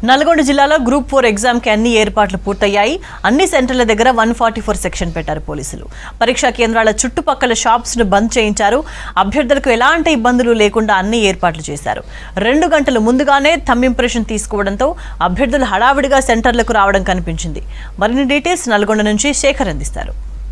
నల్గొండ జిల్లాలో group four exam కి అన్ని ఏర్పాట్లు పూర్తయ్యాయి అన్ని సెంటర్ల దగ్గర వన్ ఫార్టీ ఫోర్ సెక్షన్ పెట్టారు పోలీసులు పరీక్షా కేంద్రాల చుట్టుపక్కల షాప్స్ ను బంద్ చేయించారు అభ్యర్థులకు ఎలాంటి ఇబ్బందులు లేకుండా అన్ని ఏర్పాట్లు చేశారు రెండు గంటలు ముందుగానే థమ్ ఇంప్రెషన్ తీసుకోవడంతో అభ్యర్థులు హడావిడిగా సెంటర్లకు రావడం కనిపించింది మరిన్ని డీటెయిల్స్ నల్గొండ నుంచి శేఖర్ అందిస్తారు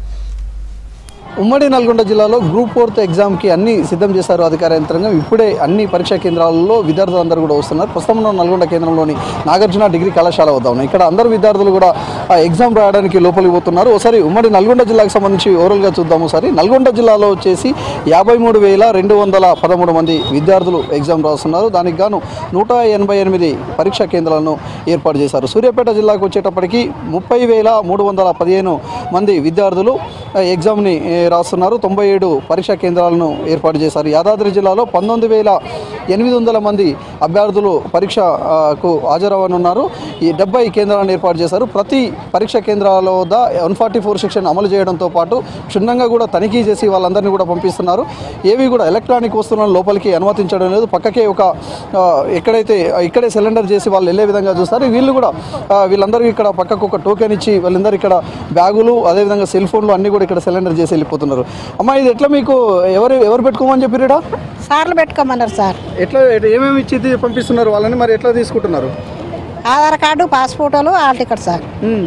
ఉమ్మడి నల్గొండ జిల్లాలో గ్రూప్ ఫోర్త్ ఎగ్జామ్కి అన్ని సిద్ధం చేశారు అధికార యంత్రాంగం ఇప్పుడే అన్ని పరీక్షా కేంద్రాలలో విద్యార్థులందరూ కూడా వస్తున్నారు ప్రస్తుతం మనం నల్గొండ కేంద్రంలోని నాగార్జున డిగ్రీ కళాశాల వద్ద ఉన్నాం ఇక్కడ అందరు విద్యార్థులు కూడా ఆ ఎగ్జామ్ రాయడానికి లోపలికి పోతున్నారు ఒకసారి ఉమ్మడి నల్గొండ జిల్లాకు సంబంధించి ఓవరాల్గా చూద్దాము ఒకసారి నల్గొండ జిల్లాలో వచ్చేసి యాభై మూడు వేల రెండు వందల పదమూడు మంది విద్యార్థులు ఎగ్జామ్ రాస్తున్నారు దానికి గాను నూట ఎనభై ఎనిమిది పరీక్షా కేంద్రాలను ఏర్పాటు చేశారు సూర్యాపేట జిల్లాకు వచ్చేటప్పటికి ముప్పై వేల మూడు వందల పదిహేను మంది విద్యార్థులు ఆ, ఎగ్జామ్ని ఏ, రాస్తున్నారు తొంభై ఏడు పరీక్షా కేంద్రాలను ఏర్పాటు చేశారు యాదాద్రి జిల్లాలో పంతొమ్మిది వేల ఎనిమిది వందల మంది అభ్యర్థులు పరీక్షకు హాజరవనున్నారు ఈ డెబ్బై కేంద్రాలను ఏర్పాటు చేశారు ప్రతి పరీక్షా కేంద్రాల వద్ద వన్ ఫార్టీ ఫోర్ సెక్షన్ అమలు చేయడంతో పాటు క్షుణ్ణంగా కూడా తనిఖీ చేసి వాళ్ళందరినీ కూడా పంపిస్తున్నారు ఏవి కూడా ఎలక్ట్రానిక్ వస్తువులను లోపలికి అనుమతించడం లేదు పక్కకే ఒక ఆ, ఎక్కడైతే ఇక్కడే సిలిండర్ చేసి వాళ్ళు వెళ్ళే విధంగా చూస్తారు వీళ్ళు కూడా ఆ, వీళ్ళందరూ ఇక్కడ పక్కకు ఒక టోకెన్ ఇచ్చి వాళ్ళందరూ ఇక్కడ బ్యాగులు అదేవిధంగా సెల్ ఫోన్లు అన్నీ కూడా ఇక్కడ సిలిండర్ చేసి వెళ్ళిపోతున్నారు అమ్మా ఇది ఎట్లా మీకు ఎవరు ఎవరు పెట్టుకోమని చెప్పిరా సార్లు పెట్టుకోమన్నారు సార్ ఎట్లా ఏమేమి ఇచ్చి తీ- పంపిస్తున్నారు వాళ్ళని మరి ఎట్లా తీసుకుంటున్నారు ఆధార్ కార్డు పాస్పోర్టులు ఆల్ టికెట్ సార్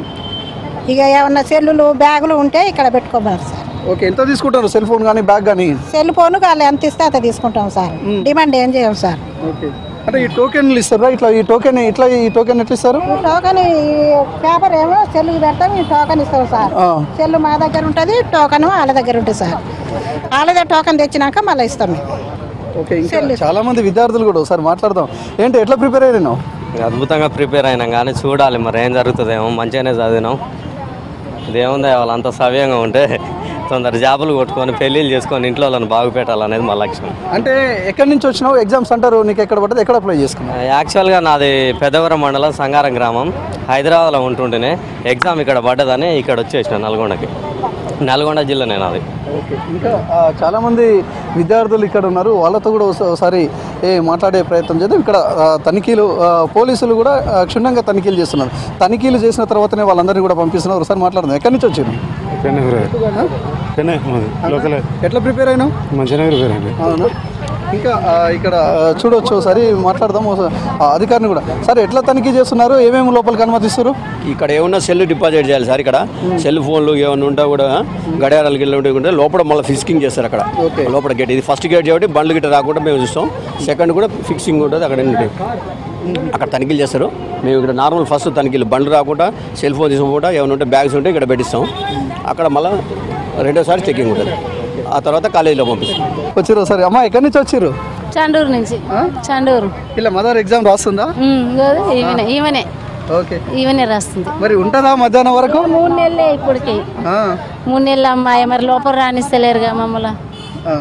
ఇక ఏమన్నా సెల్లులు బ్యాగులు ఉంటే ఇక్కడ పెట్టుకోమన్నారు సార్ ఓకే ఎంత తీసుకుంటారు సెల్ ఫోన్ కానీ బ్యాగ్ కానీ సెల్ ఫోన్ వాళ్ళు ఎంత ఇస్తే అంత తీసుకుంటాం సార్ డిమాండ్ ఏం చేయం సార్ ఓకే అంటే ఈ టోకెన్లు ఇస్తారా ఇట్లా ఈ టోకెన్ ఇట్లా ఈ టోకెన్ ఎట్లా ఇస్తారు ఈ టోకెన్ ఈ పేపర్ ఏమో సెల్లుకి పెడతాం ఈ టోకెన్ ఇస్తాం సార్ ఆ. సెల్లు మా దగ్గర ఉంటుంది టోకెన్ వాళ్ళ దగ్గర ఉంటుంది సార్ వాళ్ళదే టోకెన్ తెచ్చినాక మళ్ళీ ఇస్తాం మేము ఓకే ఇంకా చాలా మంది విద్యార్థులు కూడా ఒకసారి మాట్లాడదాం ఏంటి ఎట్లా ప్రిపేర్ అయ్యాను అద్భుతంగా ప్రిపేర్ అయినాం కానీ చూడాలి మరి ఏం జరుగుతుందేమో మంచిగానే చదివినాం ఇదేముంది వాళ్ళంతా సవ్యంగా ఉంటే తొందర జాబులు కొట్టుకొని పెళ్ళిళ్ళు చేసుకొని ఇంట్లో వాళ్ళని బాగు పెట్టాలనేది మా లక్ష్యం అంటే ఎక్కడి నుంచి వచ్చినావు ఎగ్జామ్ సెంటర్ నీకు ఎక్కడ పడ్డది ఎక్కడ అప్లై చేసుకున్నావు యాక్చువల్గా నాది పెద్దవరం మండలం సంగారం గ్రామం హైదరాబాద్లో ఉంటుంటేనే ఎగ్జామ్ ఇక్కడ పడ్డదని ఇక్కడ వచ్చేసిన నల్గొండకి నల్గొండ జిల్లానే నాది ఓకే ఇంకా ఆ, చాలా మంది విద్యార్థులు ఇక్కడ ఉన్నారు వాళ్ళతో కూడా ఒకసా- ఒకసారి ఏ మాట్లాడే ప్రయత్నం చేద్దాం ఇక్కడ ఆ, తనిఖీలు ఆ, పోలీసులు కూడా ఆ, క్షుణ్ణంగా తనిఖీలు చేస్తున్నారు తనిఖీలు చేసిన తర్వాతనే వాళ్ళందరినీ కూడా పంపిస్తున్నారు ఒకసారి మాట్లాడదాం ఎక్కడి నుంచి వచ్చారు పెన్నే పెన్నే మాది లోకలే ఎట్లా ప్రిపేర్ అయినావు మంచిగానే ప్రిపేర్ అండి అవునా ఇంకా ఆ, ఇక్కడ ఆ, చూడొచ్చు ఒకసారి మాట్లాడదాం ఒకసారి ఆ, అధికారిని కూడా సరే ఎట్లా తనిఖీ చేస్తున్నారు ఏమేమి లోపలికి అనుమతిస్తారు ఇక్కడ ఏమన్నా సెల్ డిపాజిట్ చేయాలి సార్ ఇక్కడ సెల్ ఫోన్లు ఏమన్నా ఉంటా కూడా గడియారాలు గిల్లు ఉంటే కూడా లోపల మళ్ళీ ఫిక్సింగ్ చేస్తారు అక్కడ ఓకే. లోపల గేట్ ఇది ఫస్ట్ గేట్ కాబట్టి బండ్లు గిట్ట రాకుండా మేము చూస్తాం సెకండ్ కూడా ఫిక్సింగ్ ఉంటుంది అక్కడ ఏంటి అక్కడ తనిఖీలు చేస్తారు మేము ఇక్కడ నార్మల్ ఫస్ట్ తనిఖీలు బండ్లు రాకుండా సెల్ ఫోన్ తీసుకోకుండా ఏమైనా ఉంటే బ్యాగ్స్ ఉంటే ఇక్కడ పెట్టిస్తాం అక్కడ మళ్ళీ రెండోసారి చెకింగ్ ఉంటుంది ఆ తర్వాత కాలేజీలో పంపిస్తాం వచ్చిర్రు ఒకసారి అమ్మా ఎక్కడి నుంచి వచ్చిర్రు చండూరు నుంచి చండూరు ఇలా మదర్ ఎగ్జామ్ రాస్తుందా ఉమ్, ఇగో ఈమెనే ఈమెనే ఓకే ఈమెనే రాస్తుంది మరి ఉంటుందా మధ్యాహ్నం వరకు మూడు నెలలే ఇప్పటికి ఆ, మూడు నెలలు అమ్మాయి మరి లోపల రాణిస్తలేరుగా మమ్మల్ని ఆ.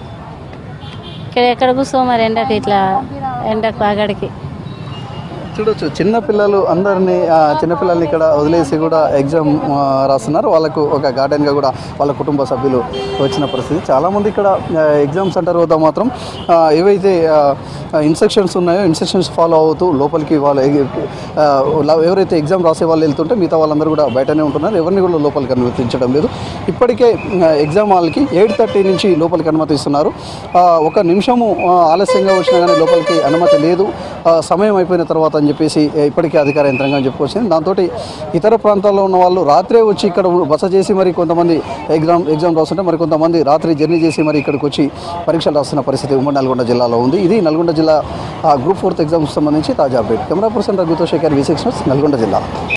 ఇక్కడ ఎక్కడ కూర్చో మరి ఎండకి ఇట్లా ఎండకు అగడికి చూడొచ్చు చిన్న పిల్లలు అందరినీ ఆ, చిన్న పిల్లల్ని ఇక్కడ వదిలేసి కూడా ఎగ్జామ్ ఆ, రాస్తున్నారు వాళ్ళకు ఒక గార్డెన్గా కూడా వాళ్ళ కుటుంబ సభ్యులు వచ్చిన పరిస్థితి చాలామంది ఇక్కడ ఆ, ఎగ్జామ్ సెంటర్ వద్ద మాత్రం ఆ, ఏవైతే ఇన్స్ట్రక్షన్స్ ఉన్నాయో ఇన్స్ట్రక్షన్స్ ఫాలో అవుతూ లోపలికి వాళ్ళు ఎగి- ఆ, ల- ఎవరైతే ఎగ్జామ్ రాసే వాళ్ళు వెళ్తుంటే మిగతా వాళ్ళందరూ కూడా బయటనే ఉంటున్నారు ఎవరిని కూడా లోపలికి అనుమతించడం లేదు ఇప్పటికే ఆ, ఎగ్జామ్ హాల్కి ఎయిట్ థర్టీ నుంచి లోపలికి అనుమతిస్తున్నారు ఆ, ఒక నిమిషము ఆ, ఆలస్యంగా వచ్చినా కానీ లోపలికి అనుమతి లేదు ఆ, సమయం అయిపోయిన తర్వాత అని చెప్పేసి ఏ, ఇప్పటికే అధికార యంత్రాంగం చెప్పుకొచ్చింది దాంతో ఇతర ప్రాంతాల్లో ఉన్న వాళ్ళు రాత్రే వచ్చి ఇక్కడ బస చేసి మరి కొంతమంది ఎగ్జామ్ ఎగ్జామ్ రాస్తుంటే మరి కొంతమంది రాత్రి జర్నీ చేసి మరి ఇక్కడికి వచ్చి పరీక్షలు రాస్తున్న పరిస్థితి ఉమ్మడి నల్గొండ జిల్లాలో ఉంది ఇది నల్గొండ జిల్లా ఆ, గ్రూప్ ఫోర్త్ ఎగ్జామ్స్ సంబంధించి తాజా అప్డేట్ కెమెరా పర్సన్ రఘుతో శేఖర్ వి సిక్స్ నల్గొండ జిల్లా